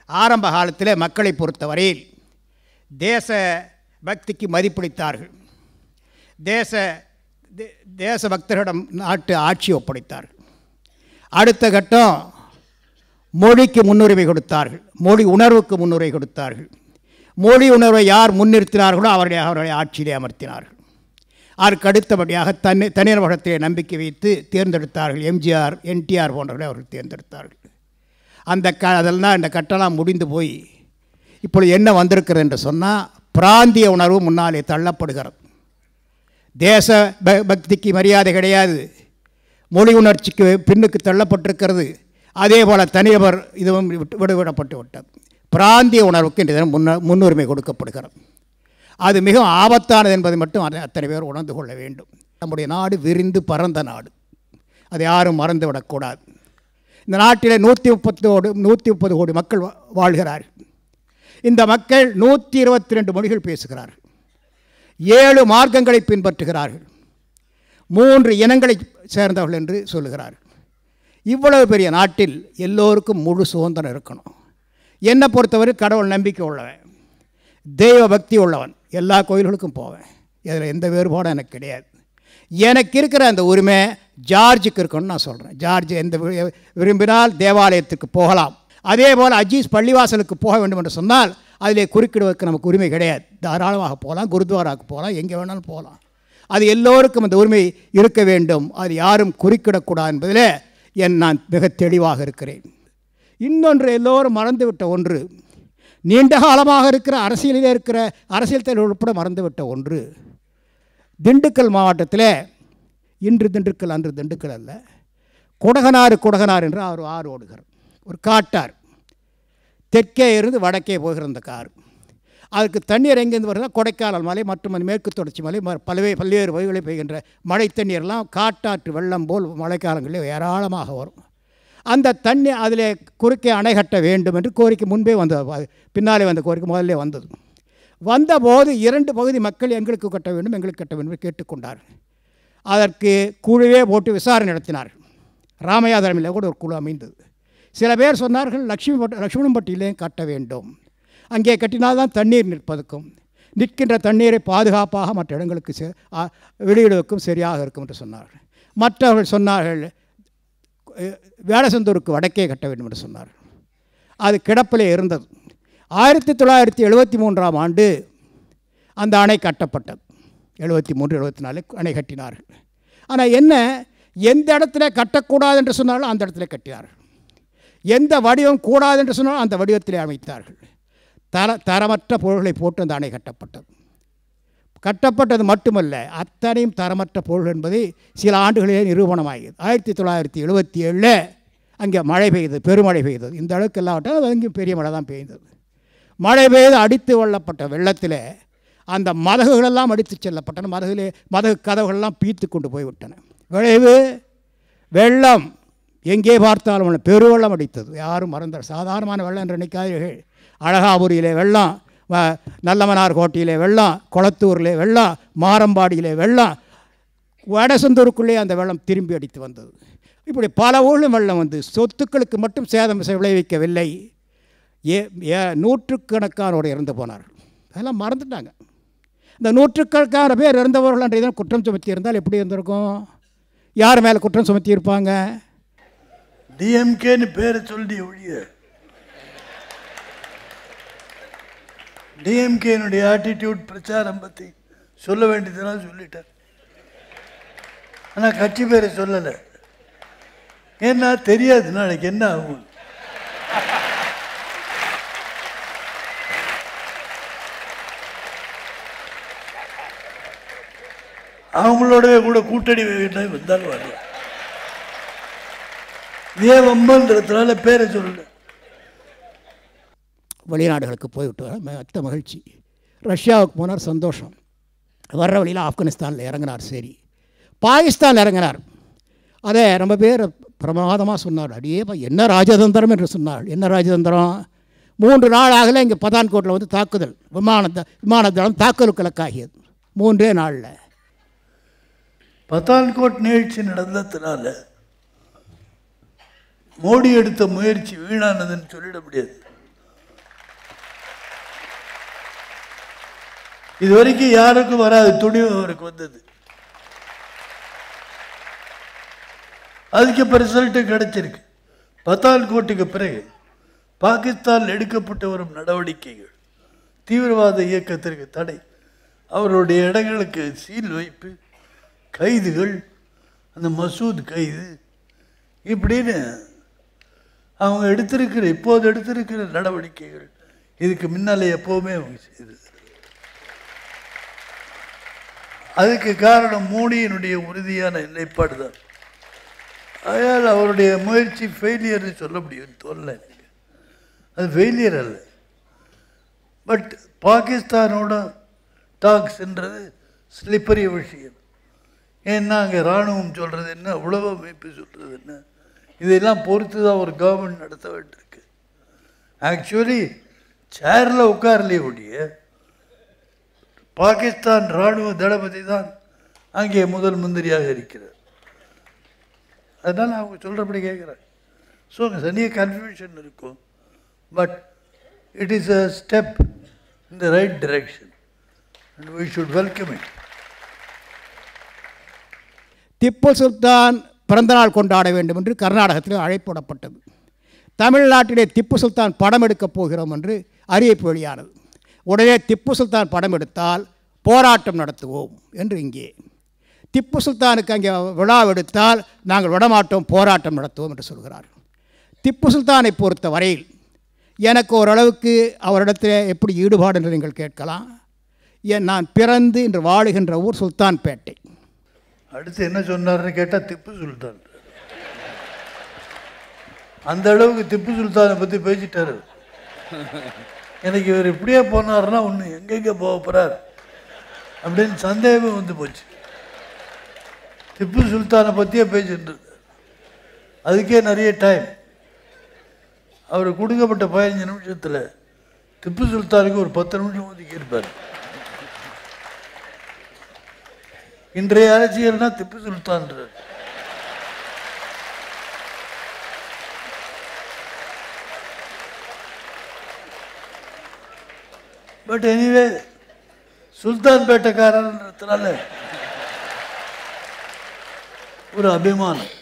ஆரம்ப காலத்தில் மக்களை பொறுத்தவரையில் தேச பக்திக்கு மதிப்பளித்தார்கள் தேச தே- தேச பக்தர்களிடம் நாட்டு ஆட்சி ஒப்படைத்தார்கள் அடுத்த கட்டம் மொழிக்கு முன்னுரிமை கொடுத்தார்கள் மொழி உணர்வுக்கு முன்னுரிமை கொடுத்தார்கள் மொழி உணர்வை யார் முன்னிறுத்தினார்களோ அவருடைய அவருடைய ஆட்சியிலே அமர்த்தினார்கள் அதற்கு அடுத்தபடியாக தனி தனியார் வகத்திலே நம்பிக்கை வைத்து தேர்ந்தெடுத்தார்கள் எம்ஜிஆர் என்டிஆர் போன்றவர்களை அவர்கள் தேர்ந்தெடுத்தார்கள் அந்த க அதெல்லாம் இந்த கட்டெல்லாம் முடிந்து போய் இப்பொழுது என்ன வந்திருக்கிறது என்று சொன்னால் பிராந்திய உணர்வு முன்னாலே தள்ளப்படுகிறது தேச ப- பக்திக்கு மரியாதை கிடையாது மொழி உணர்ச்சிக்கு பின்னுக்கு தள்ளப்பட்டிருக்கிறது அதே போல் தனிநபர் இதுவும் விட்டு- விடுவிடப்பட்டு விட்டது பிராந்திய உணர்வுக்கு இந்த தினம் முன்ன முன்னுரிமை கொடுக்கப்படுகிறது அது மிகவும் ஆபத்தானது என்பதை மட்டும் அத்த- அத்தனை பேர் உணர்ந்து கொள்ள வேண்டும் நம்முடைய நாடு விரிந்து பரந்த நாடு அதை யாரும் மறந்துவிடக்கூடாது இந்த நாட்டில் நூற்றி முப்பத்தோடு நூற்றி முப்பது கோடி மக்கள் வா- வாழ்கிறார்கள் இந்த மக்கள் நூற்றி இருபத்தி ரெண்டு மொழிகள் பேசுகிறார்கள் ஏழு மார்க்கங்களை பின்பற்றுகிறார்கள் மூன்று இனங்களை சேர்ந்தவர்கள் என்று சொல்லுகிறார்கள் இவ்வளவு பெரிய நாட்டில் எல்லோருக்கும் முழு சுதந்திரம் இருக்கணும் என்னை பொறுத்தவரை கடவுள் நம்பிக்கை உள்ளவன் தெய்வ பக்தி உள்ளவன் எல்லா கோயில்களுக்கும் போவேன் இதில் எந்த வேறுபாடும் எனக்கு கிடையாது எனக்கு இருக்கிற அந்த உரிமை ஜார்ஜுக்கு இருக்கணும்னு நான் சொல்கிறேன் ஜார்ஜ் எந்த வி- விரும்பினால் தேவாலயத்துக்கு போகலாம் அதே போல் அஜீஸ் பள்ளிவாசலுக்கு போக வேண்டும் என்று சொன்னால் அதிலே குறுக்கிடுவதற்கு நமக்கு உரிமை கிடையாது தாராளமாக போகலாம் குருத்வாராவுக்கு போகலாம் எங்கே வேணாலும் போகலாம் அது எல்லோருக்கும் அந்த உரிமை இருக்க வேண்டும் அது யாரும் குறுக்கிடக்கூடாது என்பதில் என் நான் மிக தெளிவாக இருக்கிறேன் இன்னொன்று எல்லோரும் மறந்துவிட்ட ஒன்று நீண்ட காலமாக இருக்கிற அரசியலிலே இருக்கிற அரசியல் தலைவர் உட்பட மறந்துவிட்ட ஒன்று திண்டுக்கல் மாவட்டத்தில் இன்று திண்டுக்கல் அன்று திண்டுக்கல் அல்ல குடகனாறு குடகனார் என்று அவர் ஆறு ஓடுகிறார் ஒரு காட்டார் தெற்கே இருந்து வடக்கே போகிற அந்த கார் அதுக்கு தண்ணீர் எங்கேருந்து வருதுன்னா கொடைக்கானல் மலை மற்றும் அந்த மேற்கு தொடர்ச்சி மலை ம- பல்வே பல்வேறு வகைகளில் பெய்கின்ற மழை தண்ணீர்லாம் காட்டாற்று வெள்ளம் போல் மழைக்காலங்களில் ஏராளமாக வரும் அந்த தண்ணி அதில் குறுக்கே அணை கட்ட வேண்டும் என்று கோரிக்கை முன்பே வந்தது அது பின்னாலே வந்த கோரிக்கை முதல்ல வந்தது வந்தபோது இரண்டு பகுதி மக்கள் எங்களுக்கு கட்ட வேண்டும் எங்களுக்கு கட்ட வேண்டும் என்று கேட்டுக்கொண்டார்கள் அதற்கு குழுவே போட்டு விசாரணை நடத்தினார்கள் ராமையா தலைமையில் கூட ஒரு குழு அமைந்தது சில பேர் சொன்னார்கள் லட்சுமி பட் லட்சுமணம்பட்டியிலே கட்ட வேண்டும் அங்கே கட்டினால்தான் தண்ணீர் நிற்பதற்கும் நிற்கின்ற தண்ணீரை பாதுகாப்பாக மற்ற இடங்களுக்கு செ- ஆ, வெளியிடுவதற்கும் சரியாக இருக்கும் என்று சொன்னார்கள் மற்றவர்கள் சொன்னார்கள் அஹ், வேடசந்தூருக்கு வடக்கே கட்ட வேண்டும் என்று சொன்னார்கள் அது கிடப்பிலே இருந்தது ஆயிரத்தி தொள்ளாயிரத்தி எழுபத்தி மூன்றாம் ஆண்டு அந்த அணை கட்டப்பட்டது எழுபத்தி மூன்று எழுபத்தி நாலு அணை கட்டினார்கள் ஆனால் என்ன எந்த இடத்துல கட்டக்கூடாது என்று சொன்னாலும் அந்த இடத்துல கட்டினார்கள் எந்த வடிவம் கூடாது என்று சொன்னாலும் அந்த வடிவத்திலே அமைத்தார்கள் தர தரமற்ற பொருள்களை போட்டு அந்த அணை கட்டப்பட்டது கட்டப்பட்டது மட்டுமல்ல அத்தனையும் தரமற்ற பொருள் என்பது சில ஆண்டுகளிலே நிரூபணமாகியது ஆயிரத்தி தொள்ளாயிரத்தி எழுபத்தி ஏழில் அங்கே மழை பெய்தது பெருமழை பெய்தது இந்த அளவுக்கு இல்லாவிட்டால் அது அங்கேயும் பெரிய மழை தான் பெய்தது மழை பெய்து அடித்து வெள்ளப்பட்ட வெள்ளத்தில் அந்த மதகுகளெல்லாம் அடித்து செல்லப்பட்டன மதகுலே மதகு கதவுகளெல்லாம் பீத்து கொண்டு போய்விட்டன விளைவு வெள்ளம் எங்கே பார்த்தாலும் வெள்ளம். பெருவெள்ளம் அடித்தது யாரும் மறந்தார் சாதாரணமான வெள்ளம் என்று நினைக்காதீர்கள் அழகாபுரியிலே வெள்ளம் வ- நல்லமனார் கோட்டையிலே வெள்ளம் கொளத்தூரிலே வெள்ளம் மாரம்பாடியிலே வெள்ளம் வடசந்தூருக்குள்ளே அந்த வெள்ளம் திரும்பி அடித்து வந்தது இப்படி பல ஊரிலும் வெள்ளம் வந்து சொத்துக்களுக்கு மட்டும் சேதம் செ- விளைவிக்கவில்லை ஏ ஏ நூற்றுக்கணக்கானோர் இறந்து போனார் அதெல்லாம் மறந்துட்டாங்க இந்த நூற்றுக்கணக்கான பேர் இறந்தவர்கள் அன்றைய தினம் குற்றம் சுமத்தி இருந்தால் எப்படி இருந்திருக்கும் யார் மேலே குற்றம் சுமத்தி இருப்பாங்க டிஎம்கேன்னு பேரை சொல்லி ஒழிய டிஎம்கேனுடைய ஆட்டிடியூட் பிரச்சாரம் பற்றி சொல்ல வேண்டியதெல்லாம் சொல்லிட்டார் ஆனால் கட்சி பேரை சொல்லலை ஏன்னா தெரியாது நாளைக்கு என்ன ஆகும் அவங்களோடவே கூட கூட்டணி வேண்டாம் வந்தாலும் வரலாம் ஏன் வம்பன்றதுனால பேரை சொல்லல வெளிநாடுகளுக்கு போய்விட்டு வர மற்ற மகிழ்ச்சி ரஷ்யாவுக்கு போனார் சந்தோஷம் வர்ற வழியில் ஆப்கானிஸ்தானில் இறங்கினார் சரி பாகிஸ்தான் இறங்கினார் அதை ரொம்ப பேர் பிரமாதமாக சொன்னார் அடியேப்பா என்ன ராஜதந்திரம் என்று சொன்னார் என்ன ராஜதந்திரம் மூன்று நாள் ஆகல இங்கே பதான்கோட்டில் வந்து தாக்குதல் விமான த- விமானதளம் தாக்குதலுக்கு இலக்காகியது மூன்றே நாளில் பத்தான்கோட் நிகழ்ச்சி நடந்ததுனால மோடி எடுத்த முயற்சி வீணானதுன்னு சொல்லிட முடியாது இது வரைக்கும் யாருக்கும் வராது துணிவு அவருக்கு வந்தது அதுக்கு இப்போ ரிசல்ட்டு கிடைச்சிருக்கு பத்தான்கோட்டுக்கு பிறகு பாகிஸ்தான் எடுக்கப்பட்டு வரும் நடவடிக்கைகள் தீவிரவாத இயக்கத்திற்கு தடை அவருடைய இடங்களுக்கு சீல் வைப்பு கைதுகள் அந்த மசூத் கைது இப்படின்னு அவங்க எடுத்திருக்கிற இப்போது எடுத்திருக்கிற நடவடிக்கைகள் இதுக்கு முன்னாலே எப்போவுமே அவங்க செய்தது அதுக்கு காரணம் மோடியினுடைய உறுதியான நிலைப்பாடு தான் அதனால் அவருடைய முயற்சி ஃபெயிலியர்னு சொல்ல முடியும் தோணல எனக்கு அது ஃபெயிலியர் அல்ல பட் பாகிஸ்தானோட டாக்ஸ்ன்றது ஸ்லிப்பரி விஷயம் ஏன்னா அங்கே இராணுவம் சொல்கிறது என்ன உளவு அமைப்பு சொல்கிறது என்ன இதெல்லாம் பொறுத்து தான் ஒரு கவர்மெண்ட் நடத்த வேண்டியிருக்கு ஆக்சுவலி சேரில் உட்காரலையே ஒழிய பாகிஸ்தான் இராணுவ தளபதி தான் அங்கே முதல் மந்திரியாக இருக்கிறார் அதனால் அவங்க சொல்கிறபடி கேட்குறாங்க ஸோ அங்கே தனியாக கன்ஃபியூஷன் இருக்கும் but it is a step in the right direction and we should welcome it Tipu Sultan பிறந்தநாள் கொண்டாட வேண்டும் என்று கர்நாடகத்தில் அழைப்பிடப்பட்டது தமிழ்நாட்டிலே திப்பு சுல்தான் படம் எடுக்கப் போகிறோம் என்று அறிவிப்பு வெளியானது உடனே திப்பு சுல்தான் படம் எடுத்தால் போராட்டம் நடத்துவோம் என்று இங்கே திப்பு சுல்தானுக்கு அங்கே விழா எடுத்தால் நாங்கள் விடமாட்டோம் போராட்டம் நடத்துவோம் என்று சொல்கிறார்கள் திப்பு சுல்தானை பொறுத்த வரையில் எனக்கு ஓரளவுக்கு அவரிடத்தில் எப்படி ஈடுபாடு என்று நீங்கள் கேட்கலாம் ஏன் நான் பிறந்து இன்று வாழுகின்ற ஊர் சுல்தான்பேட்டை அடுத்து என்ன சொன்னார்னு கேட்டால் திப்பு சுல்தான் அந்த அளவுக்கு திப்பு சுல்தானை பற்றி பேசிட்டாரு எனக்கு இவர் இப்படியே போனாருன்னா ஒன்று எங்கெங்கே போக போகிறார் அப்படின்னு சந்தேகமே வந்து போச்சு திப்பு சுல்தானை பற்றியே பேசிட்டு இருந்தார் அதுக்கே நிறைய டைம் அவர் கொடுக்கப்பட்ட பதினஞ்சு நிமிஷத்தில் திப்பு சுல்தானுக்கு ஒரு பத்து நிமிஷம் ஒதுக்கி இருப்பார் இன்றைய அரசியல்னா திப்பு சுல்தான்றார் பட் எனிவே சுல்தான் பேட்டைக்காரன்றதுனால ஒரு அபிமானம்